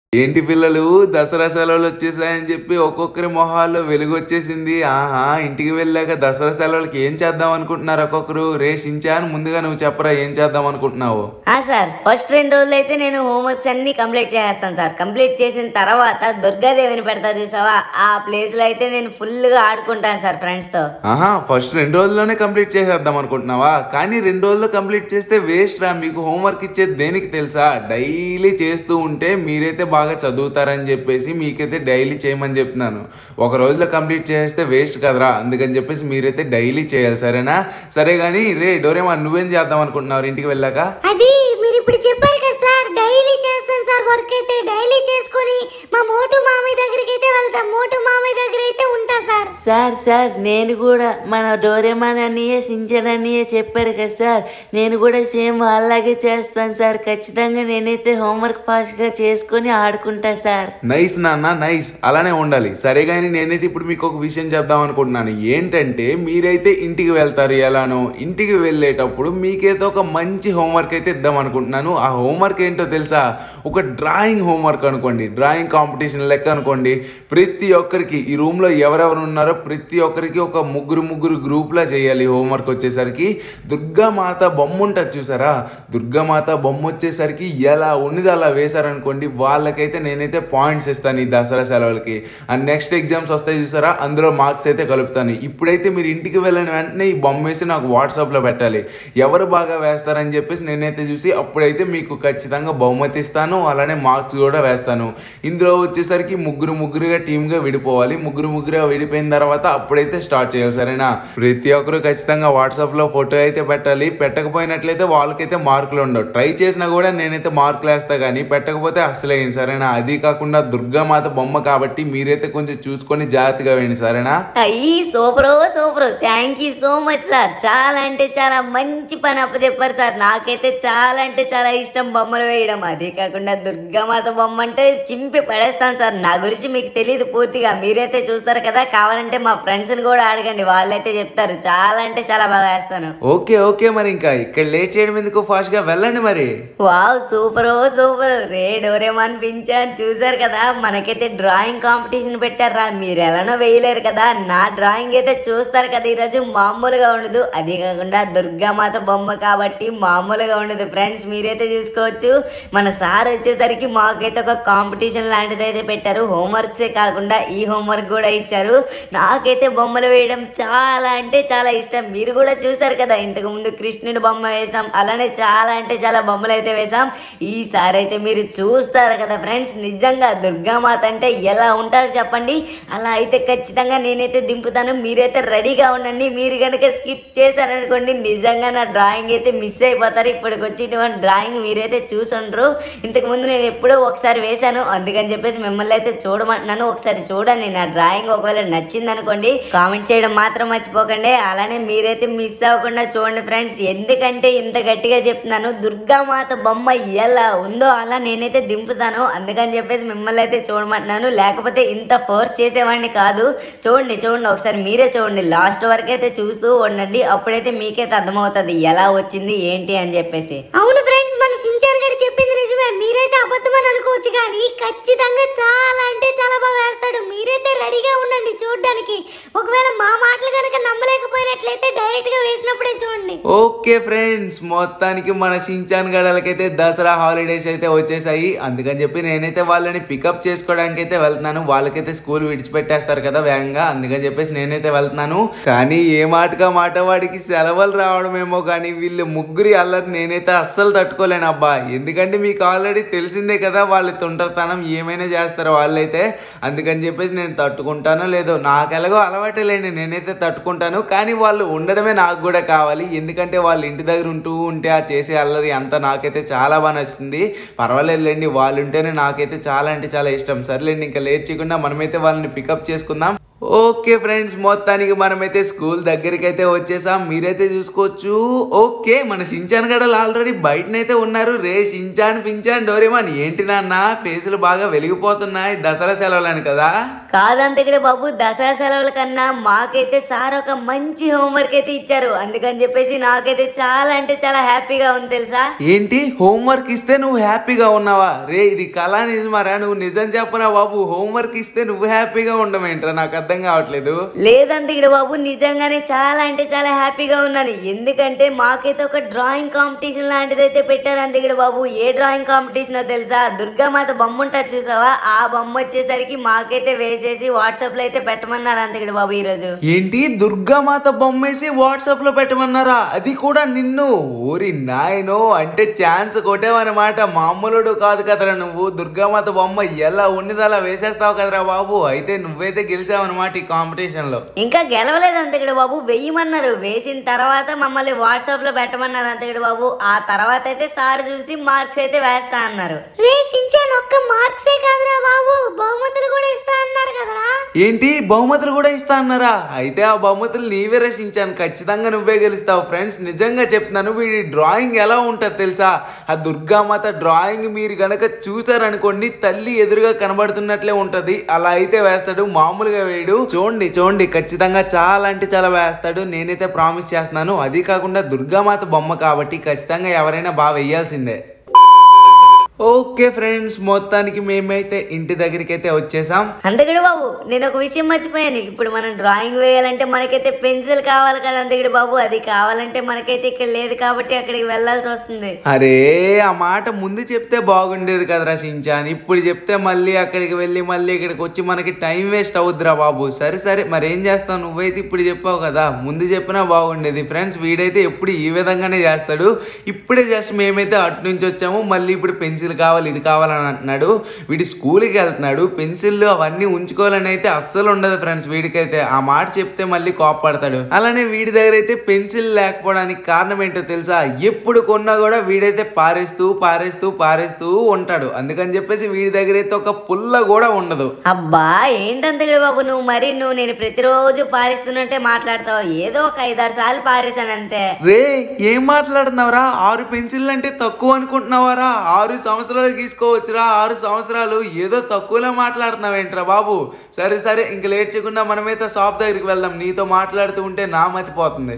ఏంటి పిల్లలు దసరా సెలవులు వచ్చేసాయని చెప్పి ఒక్కొక్కరి మొహాల్లో వెలుగు వచ్చేసింది ఆహా ఇంటికి వెళ్ళాక దసరా సెలవులకి ఏం చేద్దాం అనుకుంటున్నారు ఒక్కొక్కరు రే షించాన్ ముందుగా నువ్వు చెప్పరా ఏం చేద్దాం అనుకుంటున్నావు ఆ సార్ ఫస్ట్ రెండు రోజులు అయితే నేను హోంవర్క్స్ అన్ని కంప్లీట్ చేసేస్తాను సార్ కంప్లీట్ చేసిన తర్వాత దుర్గాదేవిని పెడతారు చూసావా ఆ ప్లేస్ లో అయితే నేను ఫుల్ గా ఆడుకుంటాను సార్ ఫ్రెండ్స్ తో ఆహా ఫస్ట్ రెండు రోజుల్లోనే కంప్లీట్ చేసేద్దాం అనుకుంటున్నావా కానీ రెండు రోజుల్లో కంప్లీట్ చేస్తే వేస్ట్ రా మీకు హోంవర్క్ ఇచ్చేది దేనికి తెలుసా డైలీ చేస్తూ ఉంటే మీరైతే బాగా చదువుతారని చెప్పేసి మీకైతే డైలీ చేయమని చెప్తున్నాను ఒక రోజులో కంప్లీట్ చేస్తే వేస్ట్ కదరా అందుకని చెప్పేసి మీరైతే డైలీ చేయాలి సరేనా సరే కానీ రే డోరేమా నువ్వేం చేద్దాం అనుకుంటున్నావు ఇంటికి వెళ్ళాక అది మీరు ఇప్పుడు చెప్పారు కదా సార్ డైలీ చేస్తాను సార్ వర్క్ అయితే డైలీ చేసుకొని మా మోటు మామయ్య దగ్గరికి అయితే వెళ్తాం మోటు మామయ్య దగ్గర అయితే ఉంటా సార్ సార్ సార్ నేను కూడా మన డోరేమాన్ అన్నయ్య సించన్ అన్నయ్య చెప్పారు కదా సార్ నేను కూడా సేమ్ అలాగే చేస్తాను సార్ ఖచ్చితంగా నేనైతే హోంవర్క్ ఫాస్ట్గా చేసుకొని ఆడుకుంటా సార్ నైస్ నాన్న నైస్ అలానే ఉండాలి సరే కానీ నేనైతే ఇప్పుడు మీకు ఒక విషయం చెప్దాం అనుకుంటున్నాను ఏంటంటే మీరైతే ఇంటికి వెళ్తారు ఎలానో ఇంటికి వెళ్ళేటప్పుడు మీకైతే ఒక మంచి హోంవర్క్ అయితే ఇద్దాం అనుకుంటున్నాను ఆ హోంవర్క్ ఏంటో తెలుసా ఒక డ్రాయింగ్ హోంవర్క్ అనుకోండి డ్రాయింగ్ కాంపిటీషన్ లెక్క అనుకోండి ప్రతి ఒక్కరికి ఈ రూమ్లో ఎవరెవరు ఉన్నారో ప్రతి ఒక్కరికి ఒక ముగ్గురు ముగ్గురు గ్రూప్లా చేయాలి హోంవర్క్ వచ్చేసరికి దుర్గామాత బొమ్మ ఉంటుంది చూసారా దుర్గామాత బొమ్మ వచ్చేసరికి ఎలా ఉన్నది అలా వేశారనుకోండి వాళ్ళకైతే నేనైతే పాయింట్స్ ఇస్తాను ఈ దసరా సెలవులకి అండ్ నెక్స్ట్ ఎగ్జామ్స్ వస్తాయి చూసారా అందులో మార్క్స్ అయితే కలుపుతాను ఇప్పుడైతే మీరు ఇంటికి వెళ్ళిన వెంటనే ఈ బొమ్మ వేసి నాకు వాట్సాప్లో పెట్టాలి ఎవరు బాగా వేస్తారని చెప్పేసి నేనైతే చూసి అప్పుడైతే మీకు ఖచ్చితంగా బహుమతి ఇస్తాను అలానే మార్క్స్ కూడా వేస్తాను ఇందులో వచ్చేసరికి ముగ్గురు ముగ్గురుగా టీమ్గా విడిపోవాలి ముగ్గురు ముగ్గురుగా విడిపోయిన తర్వాత అప్పుడైతే స్టార్ట్ చేయాలి సరేనా ప్రతి ఒక్కరు ఖచ్చితంగా వాట్సాప్లో ఫోటో అయితే పెట్టాలి పెట్టకపోయినట్లయితే వాళ్ళకైతే మార్కులు ఉండవు ట్రై చేసినా కూడా నేనైతే మార్కులు వేస్తా కానీ పెట్టకపోతే అసలు వేయండి సరేనా అది కాకుండా దుర్గామాత బొమ్మ కాబట్టి మీరైతే కొంచెం చూసుకొని జాగ్రత్తగా వేయండి సరేనా అయ్యి super super thank you so much sir చాలా అంటే చాలా మంచి పని అప్పచెప్పారు సార్ నాకైతే చాలా అంటే చాలా ఇష్టం బొమ్మలు వేయడం అదే కాకుండా దుర్గామాత బొమ్మ అంటే చింపి పడేస్తాను సార్ నా గురించి మీకు తెలియదు పూర్తిగా మీరైతే చూస్తారు కదా కావాలంటే మా ఫ్రెండ్స్ని కూడా అడగండి వాళ్ళైతే చెప్తారు చాలా అంటే చాలా బాగా వేస్తాను ఓకే ఓకే మరి ఇంకా ఇక్కడ లేట్ చేయడం ఎందుకు ఫాస్ట్గా వెళ్ళండి మరి వావ్ సూపర్ సూపర్ రే డోరేమాన్ పించాన్ చూసారు కదా మనకైతే డ్రాయింగ్ కాంపిటీషన్ పెట్టారా మీరు ఎలానో వేయలేరు కదా నా డ్రాయింగ్ అయితే చూస్తారు కదా ఈరోజు మామూలుగా ఉండదు అది కాకుండా దుర్గామాత బొమ్మ కాబట్టి మామూలుగా ఉండదు ఫ్రెండ్స్ మీరైతే చూసుకోవచ్చు మన సార్ వచ్చేసరికి మాకైతే ఒక కాంపిటీషన్ లాంటిది అయితే పెట్టారు హోంవర్క్సే కాకుండా ఈ హోంవర్క్ కూడా ఇచ్చారు నాకైతే బొమ్మలు వేయడం చాలా అంటే చాలా ఇష్టం మీరు కూడా చూసారు కదా ఇంతకు ముందు కృష్ణుడి బొమ్మ వేసాం అలానే చాలా అంటే చాలా బొమ్మలు అయితే వేసాం ఈసారి అయితే మీరు చూస్తారు కదా ఫ్రెండ్స్ నిజంగా దుర్గామాత అంటే ఎలా ఉంటారో చెప్పండి అలా అయితే ఖచ్చితంగా నేనైతే దింపుతాను మీరైతే రెడీగా ఉండండి మీరు కనుక స్కిప్ చేశారనుకోండి నిజంగా నా డ్రాయింగ్ అయితే మిస్ అయిపోతారు ఇప్పటికి వచ్చినటువంటి డ్రాయింగ్ మీరైతే చూసుండ్రు ఇంతకు ముందు నేను ఎప్పుడో ఒకసారి వేశాను అందుకని చెప్పేసి మిమ్మల్ని అయితే చూడమంటున్నాను ఒకసారి చూడండి నా డ్రాయింగ్ ఒకవేళ నచ్చింది అనుకోండి కామెంట్ చేయడం మాత్రం మర్చిపోకండి అలానే మీరైతే మిస్ అవ్వకుండా చూడండి ఫ్రెండ్స్ ఎందుకంటే ఇంత గట్టిగా చెప్తున్నాను దుర్గామాత బొమ్మ ఎలా ఉందో అలా నేనైతే దింపుతాను అందుకని చెప్పేసి మిమ్మల్ని అయితే చూడమంటున్నాను లేకపోతే ఇంత ఫోర్స్ చేసేవాడిని కాదు చూడండి చూడండి ఒకసారి మీరే చూడండి లాస్ట్ వరకు అయితే చూస్తూ ఉండండి అప్పుడైతే మీకైతే అర్థమవుతుంది ఎలా వచ్చింది ఏంటి అని చెప్పేసి అవును ఫ్రెండ్స్ మన సించాన్ గారు చెప్పింది నిజమే మీరైతే అబద్ధం అని అనుకోవచ్చు కానీ ఖచ్చితంగా చాలా అంటే చాలా బాగా వేస్తాడు మీరైతే రెడీగా ఉండండి చూడడానికి ఒకవేళ మా మాటలు కనుక నమ్మలేకపోయినట్లయితే డైరెక్ట్ గా వేసినప్పుడే చూడండి ఓకే ఫ్రెండ్స్ మొత్తానికి మన సించాన్ గడలకైతే దసరా హాలిడేస్ అయితే వచ్చేసాయి అందుకని చెప్పి నేనైతే వాళ్ళని పికప్ చేసుకోవడానికి అయితే వెళ్తున్నాను వాళ్ళకైతే స్కూల్ విడిచిపెట్టేస్తారు కదా వేగంగా అందుకని చెప్పేసి నేనైతే వెళ్తున్నాను కానీ ఏ మాటగా మాట వాడికి సెలవులు రావడమేమో కానీ వీళ్ళు ముగ్గురి అల్లరి నేనైతే అస్సలు తట్టుకోలేను అబ్బా ఎందుకంటే మీకు ఆల్రెడీ తెలిసిందే కదా వాళ్ళ తొంటరితనం ఏమైనా చేస్తారు వాళ్ళైతే అందుకని చెప్పేసి నేను తట్టుకుంటానో లేదో నాకు ఎలాగో అలవాటే లేండి నేనైతే తట్టుకుంటాను కానీ వాళ్ళు ఉండడమే నాకు కూడా కావాలి ఎందుకంటే వాళ్ళ ఇంటి దగ్గర ఉంటూ ఉంటే ఆ చేసే అల్లరి అంతా నాకైతే చాలా బాగా నచ్చుతుంది పర్వాలేదులేండి వాళ్ళు ఉంటేనే నాకైతే చాలా అంటే చాలా ఇష్టం సర్లేండి ఇంకా లేట్ చేయకుండా మనమైతే వాళ్ళని పికప్ చేసుకుందాం ఓకే ఫ్రెండ్స్ మొత్తానికి మనమైతే స్కూల్ దగ్గరికి అయితే వచ్చేసాం మీరైతే చూసుకోవచ్చు ఓకే మన షించాన్ గడలు ఆల్రెడీ బయటనైతే ఉన్నారు రే షించాన్ పించాన్ డోరేమాన్ ఏంటి నాన్న ఫేసులు బాగా వెలిగిపోతున్నాయి దసరా సెలవులని కదా కాదంతకడే బాబు దసరా సెలవుల కన్నా మాకైతే సార్ ఒక మంచి హోంవర్క్ అయితే ఇచ్చారు అందుకని చెప్పేసి నాకైతే చాలా అంటే చాలా హ్యాపీగా ఉంది తెలుసా ఏంటి హోంవర్క్ ఇస్తే నువ్వు హ్యాపీగా ఉన్నావా రే ఇది కళా నిజమారా నువ్వు నిజం చెప్పరా బాబు హోంవర్క్ ఇస్తే నువ్వు హ్యాపీగా ఉండమేంట్రా నాకు అర్థం కావట్లేదు లేదంతకడే బాబు నిజంగానే చాలా అంటే చాలా హ్యాపీగా ఉన్నాను ఎందుకంటే మాకైతే ఒక డ్రాయింగ్ కాంపిటీషన్ లాంటిది అయితే పెట్టారు అంతకడే బాబు ఏ డ్రాయింగ్ కాంపిటీషన్ తెలుసా దుర్గామాత బొమ్మ ఉంటుంది చూసావా ఆ బొమ్మ వచ్చేసరికి మాకైతే వేసేసి వాట్సాప్ లో అయితే పెట్టమన్నారు అంతకడే బాబు ఈ రోజు ఏంటి దుర్గామాత బొమ్మేసి వాట్సాప్ లో పెట్టమన్నారా అది కూడా నిన్ను ఓరి నాయనో అంటే ఛాన్స్ కొట్టావన్నమాట మామూలుడు కాదు కదరా నువ్వు దుర్గామాత బొమ్మ ఎలా ఉన్నది అలా వేసేస్తావు కదరా బాబు అయితే నువ్వైతే గెలిచావన్నమాట ఈ కాంపిటీషన్ లో ఇంకా గెలవలేదు అంతకడే బాబు వెయ్యమన్నారు వేసిన తర్వాత మమ్మల్ని వాట్సాప్ లో పెట్టమన్నారు అంతకడే బాబు ఆ తర్వాత అయితే సార్ చూసి మార్క్స్ అయితే వేస్తా అన్నారు రే సించాన్ ఒక్క మార్క్సే కాదురా బాబు బహుమతులు కూడా ఇస్తా అన్నారు కదరా ఏంటి బహుమతులు కూడా ఇస్తా అన్నారా అయితే ఆ బహుమతులు నీవే రచించాను ఖచ్చితంగా నువ్వే గెలుస్తావు ఫ్రెండ్స్ నిజంగా చెప్తున్నాను వీడి డ్రాయింగ్ ఎలా ఉంటుంది తెలుసా ఆ దుర్గామాత డ్రాయింగ్ మీరు గనక చూసారనుకోండి తల్లి ఎదురుగా కనబడుతున్నట్లే ఉంటది అలా అయితే వేస్తాడు మామూలుగా వేయడు చూడండి చూడండి ఖచ్చితంగా చాలా అంటే చాలా వేస్తాడు నేనైతే ప్రామిస్ చేస్తున్నాను అది కాకుండా దుర్గామాత బొమ్మ కాబట్టి ఖచ్చితంగా ఎవరైనా బాగా వేయాల్సిందే ఓకే ఫ్రెండ్స్ మొత్తానికి మేమైతే ఇంటి దగ్గరికి అయితే వచ్చేసాం అంతగడి బాబు నేను ఒక విషయం మర్చిపోయాను ఇప్పుడు మనం డ్రాయింగ్ వేయాలంటే మనకైతే పెన్సిల్ కావాలి కదా అంతగడి బాబు అది కావాలంటే మనకైతే ఇక్కడ లేదు కాబట్టి అక్కడికి వెళ్ళాల్సి వస్తుంది అరే ఆ మాట ముందు చెప్తే బాగుండేది కదరా షించాన్ ఇప్పుడు చెప్తే మళ్ళీ అక్కడికి వెళ్ళి మళ్ళీ ఇక్కడికి వచ్చి మనకి టైం వేస్ట్ అవుద్దిరా బాబు సరే సరే మరి ఏం చేస్తావు నువ్వైతే ఇప్పుడు చెప్పావు కదా ముందు చెప్పినా బాగుండేది ఫ్రెండ్స్ వీడైతే ఎప్పుడు ఈ విధంగానే చేస్తాడు ఇప్పుడే జస్ట్ మేమైతే అటు నుంచి వచ్చాము మళ్ళీ ఇప్పుడు పెన్సిల్ కావాలి ఇది కావాలని అంటున్నాడు వీడి స్కూల్కి వెళ్తున్నాడు పెన్సిల్ అవన్నీ ఉంచుకోవాలని అయితే అస్సలు ఉండదు ఫ్రెండ్స్ వీడికైతే ఆ మాట చెప్తే మళ్ళీ కోప్పడతాడు అలానే వీడి దగ్గర అయితే పెన్సిల్ లేకపోవడానికి కారణం ఏంటో తెలుసా ఎప్పుడు కొన్నా కూడా వీడైతే పారేస్తూ పారేస్తూ పారేస్తూ ఉంటాడు అందుకని చెప్పేసి వీడి దగ్గర అయితే ఒక పుల్ల కూడా ఉండదు అబ్బా ఏంటంతగడి బాబు నువ్వు మరి నువ్వు నేను ప్రతిరోజు పారిస్తున్నట్టే మాట్లాడతావు ఏదో ఒక ఐదారు సార్లు పారేశాను అంతే రే ఏం మాట్లాడుతున్నావురా ఆరు పెన్సిల్ అంటే తక్కువ అనుకుంటున్నావారా ఆరు సంవత్సరాలు తీసుకోవచ్చురా ఆరు సంవత్సరాలు ఏదో తక్కువలో మాట్లాడుతున్నావేంట్రా బాబు సరే సరే ఇంక లేట్ చేయకుండా మనమైతే షాప్ దగ్గరికి వెళ్దాం నీతో మాట్లాడుతూ ఉంటే నా మతిపోతుంది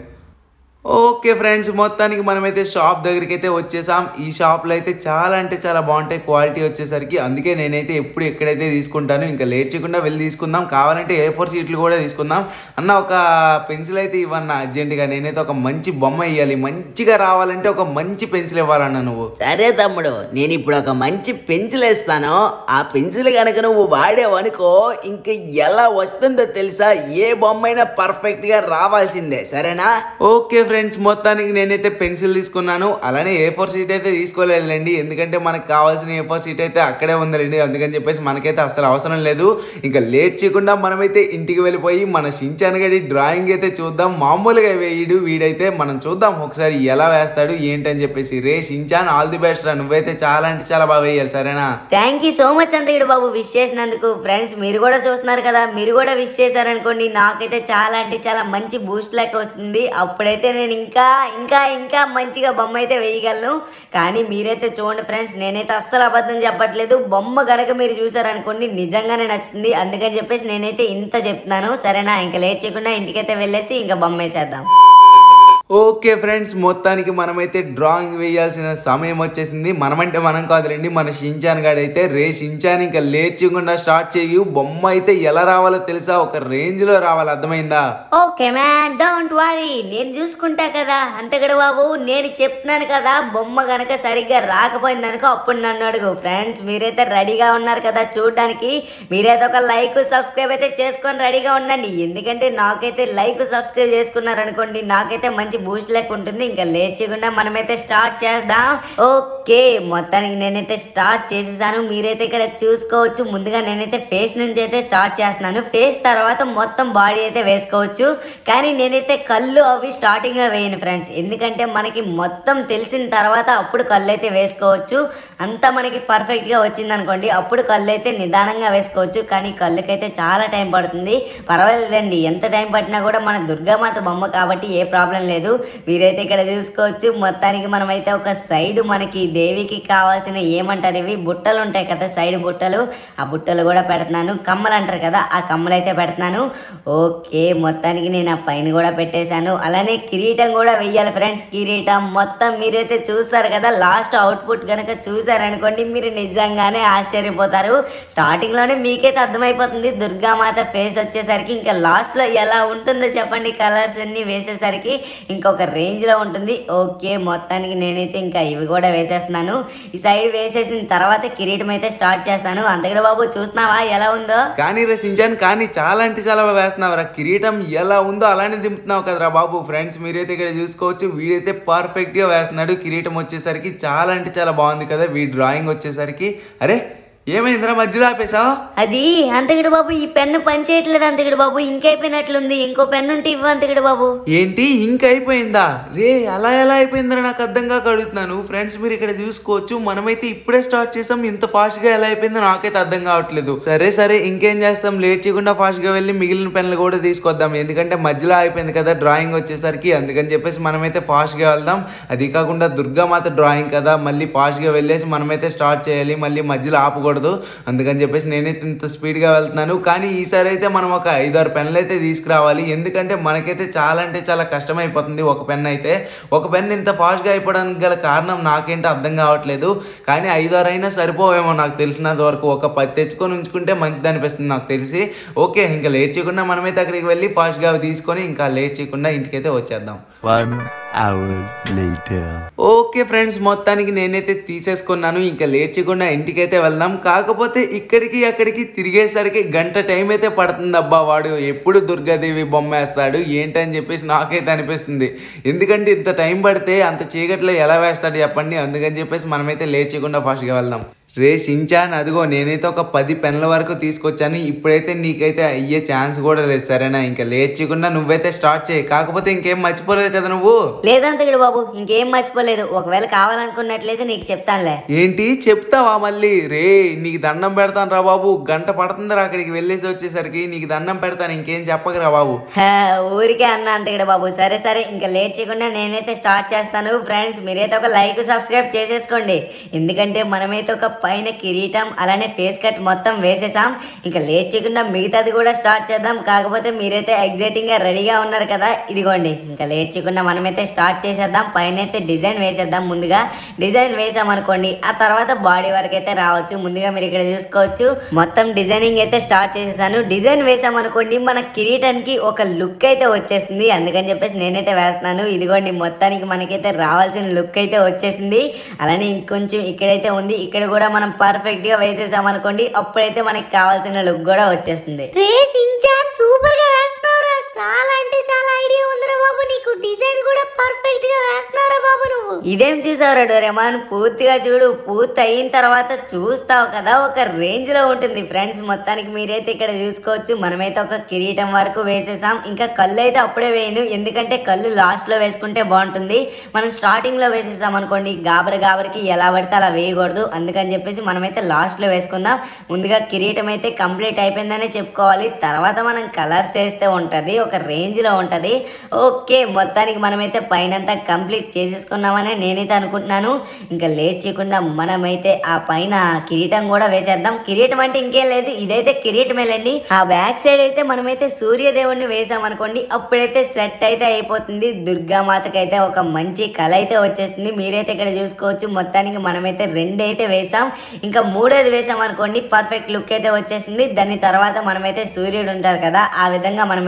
ఓకే ఫ్రెండ్స్ మొత్తానికి మనమైతే షాప్ దగ్గరికి అయితే వచ్చేసాం ఈ షాప్లో అయితే చాలా అంటే చాలా బాగుంటాయి క్వాలిటీ వచ్చేసరికి అందుకే నేనైతే ఎప్పుడు ఎక్కడైతే తీసుకుంటాను ఇంకా లేట్ చేయకుండా వెళ్ళి తీసుకుందాం కావాలంటే ఏ ఫోర్ షీట్లు కూడా తీసుకుందాం అన్న ఒక పెన్సిల్ అయితే ఇవ్వన్న అర్జెంటుగా నేనైతే ఒక మంచి బొమ్మ ఇవ్వాలి మంచిగా రావాలంటే ఒక మంచి పెన్సిల్ ఇవ్వాలన్న నువ్వు సరే తమ్ముడు నేను ఇప్పుడు ఒక మంచి పెన్సిల్ ఇస్తాను ఆ పెన్సిల్ కనుక నువ్వు వాడేవనుకో ఇంక ఎలా వస్తుందో తెలుసా ఏ బొమ్మైనా పర్ఫెక్ట్ గా రావాల్సిందే సరేనా ఓకే ఫ్రెండ్స్ మొత్తానికి నేనైతే పెన్సిల్ తీసుకున్నాను అలానే ఏ ఫోర్ షీట్ అయితే తీసుకోలేదులేండి ఎందుకంటే మనకు కావాల్సిన ఏ ఫోర్ షీట్ అయితే అక్కడే ఉందండి అందుకని చెప్పేసి మనకైతే అసలు అవసరం లేదు ఇంకా లేట్ చేయకుండా మనమైతే ఇంటికి వెళ్ళిపోయి మన షించాన్ గడి డ్రాయింగ్ అయితే చూద్దాం మామూలుగా వేయడు వీడైతే మనం చూద్దాం ఒకసారి ఎలా వేస్తాడు ఏంటని చెప్పేసి రే షించాన్ ఆల్ ది బెస్ట్ రా నువ్వైతే చాలా అంటే చాలా బాగా వేయాలి సరేనా థ్యాంక్ యూ సో మచ్ అంతగడి బాబు విష్ చేసినందుకు ఫ్రెండ్స్ మీరు కూడా చూస్తున్నారు కదా మీరు కూడా విష్ చేశారనుకోండి నాకైతే చాలా అంటే చాలా మంచి బూస్ట్ లెక్క వస్తుంది అప్పుడైతే నేను ఇంకా ఇంకా ఇంకా మంచిగా బొమ్మ అయితే వేయగలను కానీ మీరైతే చూడండి ఫ్రెండ్స్ నేనైతే అస్సలు అబద్ధం చెప్పట్లేదు బొమ్మ గనక మీరు చూసారనుకోండి నిజంగానే నచ్చుతుంది అందుకని చెప్పేసి నేనైతే ఇంత చెప్తున్నాను సరేనా ఇంకా లేట్ చేయకుండా ఇంటికైతే వెళ్ళేసి ఇంకా బొమ్మ వేసేద్దాం ఓకే ఫ్రెండ్స్ మొత్తానికి మనమైతే డ్రాయింగ్ వేయాల్సిన సమయం వచ్చేసింది మనమంటే మనం కాదులేండి మన షించాన్ గాడైతే రే షించాన్ ఇంకా లేట్ చేయకుండా స్టార్ట్ చేయు బొమ్మ అయితే ఎలా రావాలో తెలుసా ఒక రేంజ్ లో రావాలి అర్థమైందా ఓకే మ్యాన్ డోంట్ వరీ నేను చూసుకుంటా కదా అంతగడ బాబు నేను చెప్తున్నాను కదా బొమ్మ గనక సరిగ్గా రాకపోయింది అనుకో అప్పుడు నన్ను అడుగు ఫ్రెండ్స్ మీరైతే రెడీగా ఉన్నారు కదా చూడడానికి మీరైతే ఒక లైక్ సబ్స్క్రైబ్ అయితే చేసుకొని రెడీగా ఉండండి ఎందుకంటే నాకైతే లైక్ సబ్స్క్రైబ్ చేసుకున్నారు అనుకోండి నాకైతే మంచి బూస్ట్ లెక్క ఉంటుంది ఇంకా లేచకుండా మనమైతే స్టార్ట్ చేద్దాం ఓకే మొత్తానికి నేనైతే స్టార్ట్ చేసేసాను మీరైతే ఇక్కడ చూసుకోవచ్చు ముందుగా నేనైతే ఫేస్ నుంచి అయితే స్టార్ట్ చేస్తున్నాను ఫేస్ తర్వాత మొత్తం బాడీ అయితే వేసుకోవచ్చు కానీ నేనైతే కళ్ళు అవి స్టార్టింగ్ లో వేయను ఫ్రెండ్స్ ఎందుకంటే మనకి మొత్తం తెలిసిన తర్వాత అప్పుడు కళ్ళు అయితే వేసుకోవచ్చు అంతా మనకి పర్ఫెక్ట్ గా వచ్చింది అనుకోండి అప్పుడు కళ్ళు అయితే నిదానంగా వేసుకోవచ్చు కానీ కళ్ళకైతే చాలా టైం పడుతుంది పర్వాలేదండి ఎంత టైం పట్టినా కూడా మన దుర్గామాత బొమ్మ కాబట్టి ఏ ప్రాబ్లం లేదు మీరైతే ఇక్కడ చూసుకోవచ్చు మొత్తానికి మనమైతే ఒక సైడ్ మనకి దేవికి కావాల్సిన ఏమంటారు ఇవి బుట్టలు ఉంటాయి కదా సైడ్ బుట్టలు ఆ బుట్టలు కూడా పెడుతున్నాను కమ్మలు అంటారు కదా ఆ కమ్మలు అయితే పెడుతున్నాను ఓకే మొత్తానికి నేను ఆ పైన కూడా పెట్టేశాను అలానే కిరీటం కూడా వెయ్యాలి ఫ్రెండ్స్ కిరీటం మొత్తం మీరైతే చూస్తారు కదా లాస్ట్ అవుట్పుట్ కనుక చూసారనుకోండి మీరు నిజంగానే ఆశ్చర్యపోతారు స్టార్టింగ్ లోనే మీకైతే అర్థమైపోతుంది దుర్గామాత ఫేస్ వచ్చేసరికి ఇంకా లాస్ట్ లో ఎలా ఉంటుందో చెప్పండి కలర్స్ అన్ని వేసేసరికి ఇంకొక రేంజ్ లో ఉంటుంది ఓకే మొత్తానికి నేనైతే ఇంకా ఇవి కూడా వేసేస్తున్నాను ఈ సైడ్ వేసేసిన తర్వాత కిరీటం అయితే స్టార్ట్ చేస్తాను అంతకడ బాబు చూస్తున్నావా ఎలా ఉందో కానీ రే సించాన్ కానీ చాలా అంటే చాలా బాగా వేస్తున్నావు రా కిరీటం ఎలా ఉందో అలానే దింపుతున్నావు కదరా బాబు ఫ్రెండ్స్ మీరైతే ఇక్కడ చూసుకోవచ్చు వీడైతే పర్ఫెక్ట్ గా వేస్తున్నాడు కిరీటం వచ్చేసరికి చాలా అంటే చాలా బాగుంది కదా వీ డ్రాయింగ్ వచ్చేసరికి అరే ఏమైందిరా మధ్యలో ఆపేసావు అది అంతకుడు బాబు ఈ పెన్ను పనిచేయట్లేదు అంతకుడు బాబు ఇంకైపోయినట్లుంది ఇంకో పెన్ను ఉంటే ఇవ్వు అంతకుడు బాబు ఏంటి ఇంక అయిపోయిందా రే అలా ఎలా అయిపోయిందిరా నాకు అర్థం కాక అడుగుతున్నాను ఫ్రెండ్స్ మీరు ఇక్కడ చూసుకోవచ్చు మనమైతే ఇప్పుడే స్టార్ట్ చేసాం ఇంత ఫాస్ట్ గా ఎలా అయిపోయిందో నాకైతే అర్థం కావట్లేదు సరే సరే ఇంకేం చేస్తాం లేట్ చేయకుండా ఫాస్ట్ గా వెళ్ళి మిగిలిన పెన్లు కూడా తీసుకొద్దాం ఎందుకంటే మధ్యలో అయిపోయింది కదా డ్రాయింగ్ వచ్చేసరికి అందుకని చెప్పేసి మనమైతే ఫాస్ట్ గా వెళ్దాం అది కాకుండా దుర్గామాత డ్రాయింగ్ కదా మళ్ళీ ఫాస్ట్ గా వెళ్ళేసి మనమైతే స్టార్ట్ చేయాలి మళ్ళీ మధ్యలో ఆపకూడదు అందుకని చెప్పేసి నేనైతే ఇంత స్పీడ్ గా వెళ్తున్నాను కానీ ఈసారి అయితే మనం ఒక ఐదారు పెన్నులు అయితే తీసుకురావాలి ఎందుకంటే మనకైతే చాలా అంటే చాలా కష్టం అయిపోతుంది ఒక పెన్ అయితే ఒక పెన్ ఇంత ఫాస్ట్ గా అయిపోవడానికి గల కారణం నాకేంటో అర్థం కావట్లేదు కానీ ఐదారు అయినా సరిపోవేమో నాకు తెలిసినంత వరకు ఒక పది తెచ్చుకొని ఉంచుకుంటే మంచిది అనిపిస్తుంది నాకు తెలిసి ఓకే ఇంకా లేట్ చేయకుండా మనమైతే అక్కడికి వెళ్ళి ఫాస్ట్ గా అవి తీసుకొని ఇంకా లేట్ చేయకుండా ఇంటికైతే వచ్చేద్దాం One hour later. Okay friends మొత్తానికి నేనైతే తీసేసుకున్నాను ఇంకా లేట్ చేయకుండా ఇంటికైతే వెళ్దాం కాకపోతే ఇక్కడికి అక్కడికి తిరిగేసరికి గంట టైం అయితే పడుతుంది అబ్బా వాడు ఎప్పుడు దుర్గాదేవి బొమ్మ వేస్తాడు ఏంటని చెప్పేసి నాకైతే అనిపిస్తుంది ఎందుకంటే ఇంత టైం పడితే అంత చీకట్లో ఎలా వేస్తాడు చెప్పండి అందుకని చెప్పేసి మనమైతే లేట్ చేయకుండా ఫాస్ట్గా వెళ్దాం రే సించాన్ అదిగో నేనైతే ఒక పది పెన్ల వరకు తీసుకొచ్చాను ఇప్పుడైతే నీకైతే అయ్యే ఛాన్స్ కూడా లేదు సరేనా ఇంకా లేట్ చేయకుండా నువ్వైతే స్టార్ట్ చేయి కాకపోతే ఇంకేం మర్చిపోలేదు కదా నువ్వు లేదంతకుడు బాబు ఇంకేం మర్చిపోలేదు ఒకవేళ కావాలనుకున్నట్లయితే నీకు చెప్తానులే ఏంటి చెప్తావా మళ్ళీ రే నీకు దండం పెడతాను రా బాబు గంట పడుతుందిరా అక్కడికి వెళ్ళేసి వచ్చేసరికి నీకు దండం పెడతాను ఇంకేం చెప్పకరా బాబు హా, ఊరికే అన్న అంతకుడు బాబు సరే సరే ఇంకా లేట్ చేయకుండా నేనైతే స్టార్ట్ చేస్తాను ఫ్రెండ్స్ మీరైతే ఒక లైక్ సబ్స్క్రైబ్ చేసేసుకోండి ఎందుకంటే మనమైతే ఒక పైన కిరీటం అలానే ఫేస్ కట్ మొత్తం వేసేసాం ఇంకా లేట్ చేయకుండా మిగతాది కూడా స్టార్ట్ చేద్దాం కాకపోతే మీరైతే ఎగ్జైటింగ్ గా రెడీగా ఉన్నారు కదా ఇదిగోండి ఇంకా లేట్ చేయకుండా మనమైతే స్టార్ట్ చేసేద్దాం పైన అయితే డిజైన్ వేసేద్దాం ముందుగా డిజైన్ వేసాం అనుకోండి ఆ తర్వాత బాడీ వరకు అయితే రావచ్చు ముందుగా మీరు ఇక్కడ చూసుకోవచ్చు మొత్తం డిజైనింగ్ అయితే స్టార్ట్ చేసేసాను డిజైన్ వేసాం అనుకోండి మన కిరీటానికి ఒక లుక్ అయితే వచ్చేసింది అందుకని చెప్పేసి నేనైతే వేస్తున్నాను ఇదిగోండి మొత్తానికి మనకైతే రావాల్సిన లుక్ అయితే వచ్చేసింది అలానే ఇంకొంచెం ఇక్కడైతే ఉంది ఇక్కడ కూడా మనం పర్ఫెక్ట్ గా వేసేసాం అనుకోండి అప్పుడైతే మనకి కావాల్సిన లుక్ కూడా వచ్చేస్తుంది రే సించాన్ సూపర్ గా వేస్తున్నావురా చాలా అంటే చాలా ఐడియా ఉందిరా బాబు నీకు డిజైన్ కూడా పర్ఫెక్ట్ గా వేస్తున్నావురా బాబు నువ్వు ఇదేం చూసావురా డోరేమాన్ పూర్తిగా చూడు పూర్తి అయిన తర్వాత చూస్తావు కదా ఒక రేంజ్ లో ఉంటుంది ఫ్రెండ్స్ మొత్తానికి మీరైతే ఇక్కడ చూసుకోవచ్చు మనమైతే ఒక కిరీటం వరకు వేసేసాం ఇంకా కళ్ళు అయితే అప్పుడే వేయను ఎందుకంటే కళ్ళు లాస్ట్ లో వేసుకుంటే బాగుంటుంది మనం స్టార్టింగ్ లో వేసేసాం అనుకోండి గాబర గాబరికి ఎలా పడితే అలా వేయకూడదు అందుకని చెప్పేసి మనమైతే లాస్ట్ లో వేసుకుందాం ముందుగా కిరీటం అయితే కంప్లీట్ అయిపోయిందనే చెప్పుకోవాలి తర్వాత మనం కలర్స్ వేస్తే ఉంటది ఒక రేంజ్ లో ఉంటది ఓకే మొత్తానికి మనమైతే పైనంతా కంప్లీట్ చేసేసుకున్నామని నేనైతే అనుకుంటున్నాను ఇంకా లేట్ చేయకుండా మనమైతే ఆ పైన కిరీటం కూడా వేసేద్దాం కిరీటం అంటే ఇంకేం లేదు ఇదైతే కిరీటమేలండి ఆ బ్యాక్ సైడ్ అయితే మనమైతే సూర్యదేవుడిని వేసాం అనుకోండి అప్పుడైతే సెట్ అయితే అయిపోతుంది దుర్గామాతకి అయితే ఒక మంచి కళ అయితే వచ్చేస్తుంది మీరైతే ఇక్కడ చూసుకోవచ్చు మొత్తానికి మనమైతే రెండు అయితే వేసాం ఇంకా మూడోది వేసాం అనుకోండి పర్ఫెక్ట్ లుక్ అయితే వచ్చేసింది దాని తర్వాత మనమైతే సూర్యుడు ఉంటారు కదా ఆ విధంగా మనమైతే డ్రాయింగ్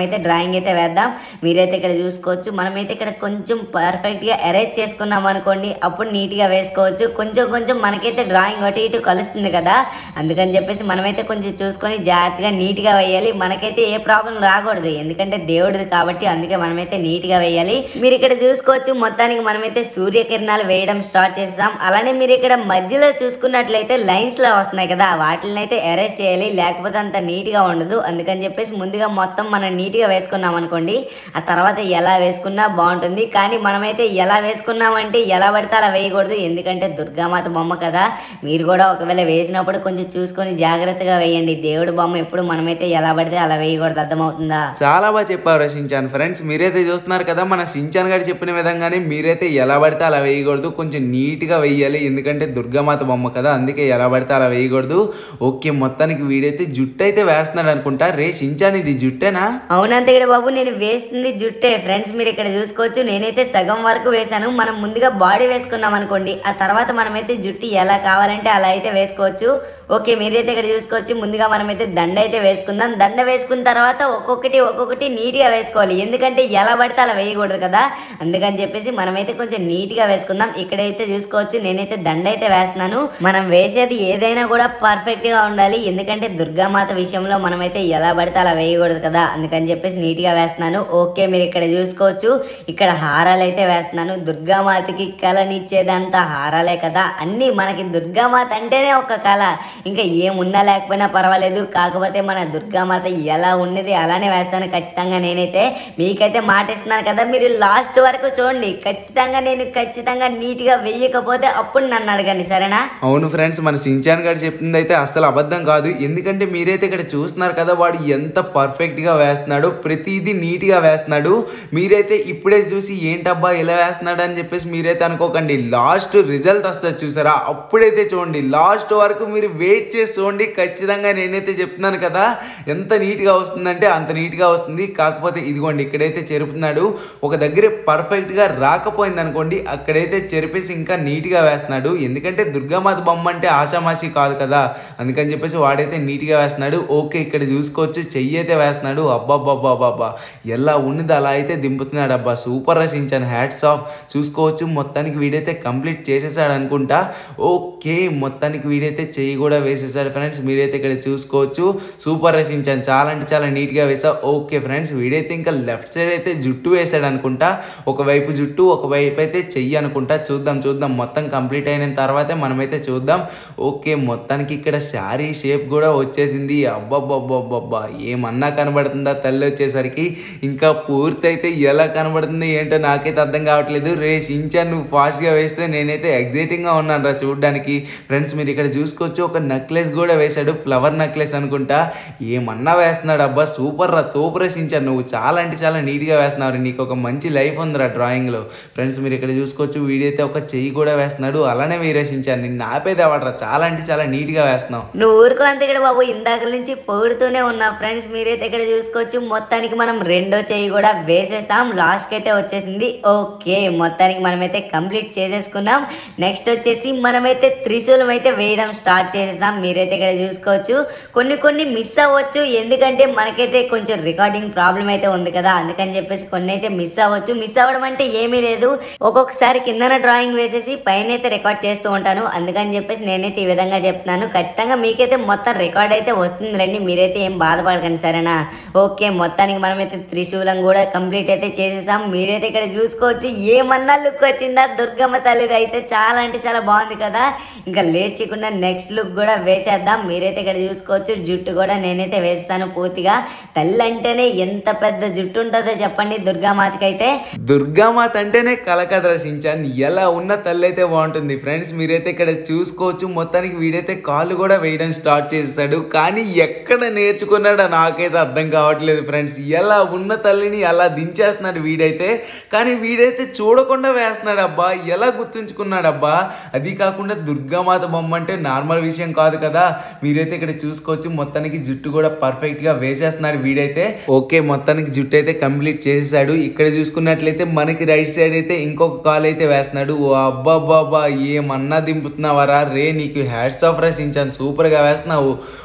డ్రాయింగ్ అయితే వేద్దాం మీరైతే ఇక్కడ చూసుకోవచ్చు మనమైతే ఇక్కడ కొంచెం పర్ఫెక్ట్గా అరేంజ్ చేసుకున్నాం అనుకోండి అప్పుడు నీట్గా వేసుకోవచ్చు కొంచెం కొంచెం మనకైతే డ్రాయింగ్ అటు ఇటు కలుస్తుంది కదా అందుకని చెప్పేసి మనమైతే కొంచెం చూసుకొని జాగ్రత్తగా నీట్గా వేయాలి మనకైతే ఏ ప్రాబ్లం రాకూడదు ఎందుకంటే దేవుడిది కాబట్టి అందుకే మనమైతే నీట్గా వేయాలి మీరు ఇక్కడ చూసుకోవచ్చు మొత్తానికి మనమైతే సూర్యకిరణాలు వేయడం స్టార్ట్ చేసాం అలానే మీరు ఇక్కడ మధ్యలో చూసుకున్నట్లయితే లైన్స్ లా వస్తున్నాయి కదా వాటిని అయితే అరేంజ్ చేయాలి లేకపోతే అంత నీట్ గా ఉండదు అందుకని చెప్పేసి ముందుగా మొత్తం మనం నీట్ గా వేసుకున్నాం అనుకోండి ఆ తర్వాత ఎలా వేసుకున్నా బాగుంటుంది కానీ మనమైతే ఎలా వేసుకున్నామంటే ఎలా పడితే అలా వేయకూడదు ఎందుకంటే దుర్గామాత బొమ్మ కదా మీరు కూడా ఒకవేళ వేసినప్పుడు కొంచెం చూసుకొని జాగ్రత్తగా వేయండి దేవుడి బొమ్మ ఎప్పుడు మనమైతే ఎలా పడితే అలా వేయకూడదు అర్థమవుతుందా చాలా బాగా చెప్పారు సించాన్ ఫ్రెండ్స్ మీరైతే చూస్తున్నారు కదా మన సించాన్ గారు చెప్పిన విధంగానే మీరైతే ఎలా పడితే అలా వేయకూడదు కొంచెం నీట్గా వేయాలి ఎందుకంటే దుర్గామాత బొమ్మ కదా అందుకే ఎలా పడితే అలా వేయకూడదు ఓకే మొత్తానికి వీడైతే జుట్టు అయితే వేస్తున్నాడు అనుకుంటా రే సించాన్ ఇది జుట్టేనా అవునంతగడ బాబు నేను వేస్తుంది జుట్టే ఫ్రెండ్స్ మీరు ఇక్కడ చూసుకోవచ్చు నేనైతే సగం వరకు వేశాను మనం ముందుగా బాడీ వేసుకున్నాం అనుకోండి ఆ తర్వాత మనమైతే జుట్టు ఎలా కావాలంటే అలా అయితే వేసుకోవచ్చు ఓకే మీరైతే ఇక్కడ చూసుకోవచ్చు ముందుగా మనమైతే దండ అయితే వేసుకుందాం దండ వేసుకున్న తర్వాత ఒక్కొక్కటి ఒక్కొక్కటి నీట్గా వేసుకోవాలి ఎందుకంటే ఎలా పడితే అలా వేయకూడదు కదా అందుకని చెప్పేసి మనమైతే కొంచెం నీట్గా వేసుకుందాం ఇక్కడైతే చూసుకోవచ్చు నేనైతే దండ అయితే వేస్తున్నాను మనం వేసేది ఏదైనా కూడా పర్ఫెక్ట్గా ఉండాలి ఎందుకంటే దుర్గామాత విషయంలో మనమైతే ఎలా పడితే అలా వేయకూడదు కదా అందుకని చెప్పేసి నీట్గా వేస్తున్నాను ఓకే మీరు ఇక్కడ చూసుకోవచ్చు ఇక్కడ హారాలు అయితే వేస్తున్నాను దుర్గామాతకి కళనిచ్చేదంతా హారాలే కదా అన్నీ మనకి దుర్గామాత అంటేనే ఒక కళ ఇంకా ఏమున్నా లేకపోయినా పర్వాలేదు కాకపోతే మన దుర్గామాత ఎలా ఉన్నది అలానే వేస్తాను ఖచ్చితంగా నేనైతే మీకైతే మాట ఇస్తున్నాను కదా మీరు లాస్ట్ వరకు చూడండి ఖచ్చితంగా నేను ఖచ్చితంగా నీట్గా వేయకపోతే అప్పుడు నన్ను అడగండి సరేనా అవును ఫ్రెండ్స్ మన సించాన్ గారు చెప్పింది అయితే అస్సలు అబద్ధం కాదు ఎందుకంటే మీరైతే ఇక్కడ చూస్తున్నారు కదా వాడు ఎంత పర్ఫెక్ట్గా వేస్తున్నాడో ప్రతిదీ నీట్గా వేస్తున్నాడు మీరైతే ఇప్పుడే చూసి ఏంటబ్బా ఇలా వేస్తున్నాడు అని చెప్పేసి మీరైతే అనుకోకండి లాస్ట్ రిజల్ట్ వస్తుంది చూసారా అప్పుడైతే చూడండి లాస్ట్ వరకు మీరు వెయిట్ చేసి చూడండి ఖచ్చితంగా నేనైతే చెప్తున్నాను కదా ఎంత నీట్గా వస్తుందంటే అంత నీట్గా వస్తుంది కాకపోతే ఇదిగోండి ఇక్కడైతే చెరుపుతున్నాడు ఒక దగ్గర పర్ఫెక్ట్గా రాకపోయింది అనుకోండి అక్కడైతే చెరిపేసి ఇంకా నీట్గా వేస్తున్నాడు ఎందుకంటే దుర్గామాత బొమ్మ అంటే ఆషామాషి కాదు కదా అందుకని చెప్పేసి వాడైతే నీట్గా వేస్తున్నాడు ఓకే ఇక్కడ చూసుకోవచ్చు చెయ్యి అయితే వేస్తున్నాడు అబ్బాబ్బాబ్బాబ్బా ఎలా ఉన్నది అలా అయితే దింపుతున్నాడు అబ్బా సూపర్ రసించాను హ్యాట్స్ ఆఫ్ చూసుకోవచ్చు మొత్తానికి వీడైతే కంప్లీట్ చేసేసాడు అనుకుంటా ఓకే మొత్తానికి వీడైతే చెయ్యి కూడా వేసేసాడు ఫ్రెండ్స్ మీరైతే ఇక్కడ చూసుకోవచ్చు సూపర్ రసించాను చాలా అంటే చాలా నీట్గా వేసా ఓకే ఫ్రెండ్స్ వీడైతే ఇంకా లెఫ్ట్ సైడ్ అయితే జుట్టు వేసాడు అనుకుంటా ఒకవైపు జుట్టు ఒకవైపు అయితే చెయ్యి అనుకుంటా చూద్దాం చూద్దాం మొత్తం కంప్లీట్ అయిన తర్వాతే మనమైతే చూద్దాం ఓకే మొత్తానికి ఇక్కడ శారీ షేప్ కూడా వచ్చేసింది అబ్బబ్బబ్బబ్బబ్బా ఏమన్నా కనబడుతుందా తల్లి వచ్చేసరికి ఇంకా పూర్తి అయితే ఎలా కనబడుతుంది ఏంటో నాకైతే అర్థం కావట్లేదు రే షించాన్ నువ్వు ఫాస్ట్గా వేస్తే నేనైతే ఎగ్జైటింగ్గా ఉన్నాను రా చూడడానికి ఫ్రెండ్స్ మీరు ఇక్కడ చూసుకోవచ్చు ఒక నెక్లెస్ కూడా వేశాడు ఫ్లవర్ నెక్లెస్ అనుకుంటా ఏమన్నా వేస్తున్నాడు అబ్బా సూపర్ రా తోపురా షించాన్ నువ్వు చాలా అంటే చాలా నీట్గా వేస్తున్నావు నీకు ఒక మంచి లైఫ్ ఉందిరా డ్రాయింగ్లో ఫ్రెండ్స్ మీరు ఇక్కడ చూసుకోవచ్చు వీడైతే ఒక చెయ్యి కూడా వేస్తున్నాడు అలానే వీరేషించాను నిన్ను ఆపేది అవ్వడరా చాలా అంటే చాలా నీట్గా వేస్తున్నావు నువ్వు ఊరుకో అంతే ఇక్కడ బాబు ఇందాక నుంచి పొగుడుతూనే ఉన్నా ఫ్రెండ్స్ మీరైతే ఇక్కడ చూసుకోవచ్చు మొత్తానికి మనం రెండో చెయ్యి కూడా వేసేసాం లాస్ట్కి అయితే వచ్చేసింది ఓకే మొత్తానికి మనమైతే కంప్లీట్ చేసేసుకున్నాం నెక్స్ట్ వచ్చేసి మనమైతే త్రిశూలం అయితే వేయడం స్టార్ట్ చేసేసాం మీరైతే ఇక్కడ చూసుకోవచ్చు కొన్ని కొన్ని మిస్ అవ్వచ్చు ఎందుకంటే మనకైతే కొంచెం రికార్డింగ్ ప్రాబ్లం అయితే ఉంది కదా అందుకని చెప్పేసి కొన్ని అయితే మిస్ అవ్వచ్చు మిస్ అవ్వడం అంటే ఏమీ లేదు ఒక్కొక్కసారి కిందన డ్రాయింగ్ వేసేసి పైన అయితే రికార్డ్ చేస్తూ ఉంటాను అందుకని చెప్పేసి నేనైతే ఈ విధంగా చెప్తున్నాను ఖచ్చితంగా మీకైతే మొత్తం రికార్డ్ అయితే వస్తుంది రండి మీరైతే ఏం బాధపడకండి సరేనా ఓకే మొత్తానికి మనమైతే త్రిశూలం కూడా కంప్లీట్ అయితే చేసేసాం మీరైతే ఇక్కడ చూసుకోవచ్చు ఏమన్నా లుక్ వచ్చిందా దుర్గమ్మ తల్లిది అయితే చాలా అంటే చాలా బాగుంది కదా ఇంకా లేట్ చేయకుండా నెక్స్ట్ లుక్ కూడా వేసేద్దాం మీరైతే ఇక్కడ చూసుకోవచ్చు జుట్టు కూడా నేనైతే వేసేసాను పూర్తిగా తల్లి అంటేనే ఎంత పెద్ద జుట్టు ఉంటుందో చెప్పండి దుర్గామాతకి అయితే దుర్గామాత అంటేనే కలకథ రచించాను ఎలా ఉన్న తల్లి అయితే బాగుంటుంది ఫ్రెండ్స్ మీరైతే ఇక్కడ చూసుకోవచ్చు మొత్తానికి వీడైతే కాళ్ళు కూడా వేయడం స్టార్ట్ చేస్తాడు కానీ ఎక్కడ నేర్చుకున్నాడో నాకైతే అర్థం కావట్లేదు ఫ్రెండ్స్ ఎలా ఉన్న తల్లిని అలా దించేస్తున్నాడు వీడైతే కానీ వీడైతే చూడకుండా వేస్తున్నాడు అబ్బా ఎలా గుర్తుంచుకున్నాడు అబ్బా అది కాకుండా దుర్గామాత బొమ్మ అంటే నార్మల్ విషయం కాదు కదా మీరైతే ఇక్కడ చూసుకోవచ్చు మొత్తానికి జుట్టు కూడా పర్ఫెక్ట్ గా వేసేస్తున్నాడు వీడైతే ఓకే మొత్తానికి జుట్టు అయితే కంప్లీట్ చేసేసాడు ఇక్కడ చూసుకున్నట్లయితే మనకి రైట్ సైడ్ అయితే ఇంకొక కాల్ అయితే వేస్తున్నాడు ఓ అబ్బాబ్బాబ్బా ఏమన్నా దింపుతున్నావరా రే నీకు హ్యాట్స్ ఆఫ్ రసించాను సూపర్ గా వేస్తున్నావు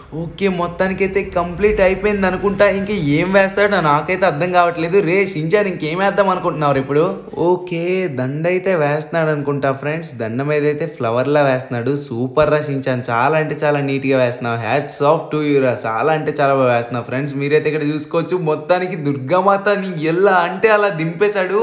ఓకే మొత్తానికైతే కంప్లీట్ అయిపోయింది అనుకుంటా ఇంకా ఏం వేస్తాడో నాకైతే అర్థం కావట్లేదు రే షించాన్ ఇంకేం వేద్దాం అనుకుంటున్నారు ఇప్పుడు ఓకే దండ అయితే వేస్తున్నాడు అనుకుంటా ఫ్రెండ్స్ దండ మీద అయితే ఫ్లవర్ లా వేస్తున్నాడు సూపర్ రా షించాన్ చాలా అంటే చాలా నీట్ గా వేస్తున్నావు హ్యాట్స్ ఆఫ్ టు యూరా చాలా అంటే చాలా బాగా వేస్తున్నావు ఫ్రెండ్స్ మీరైతే ఇక్కడ చూసుకోవచ్చు మొత్తానికి దుర్గామాత నీ ఎలా అంటే అలా దింపేశాడు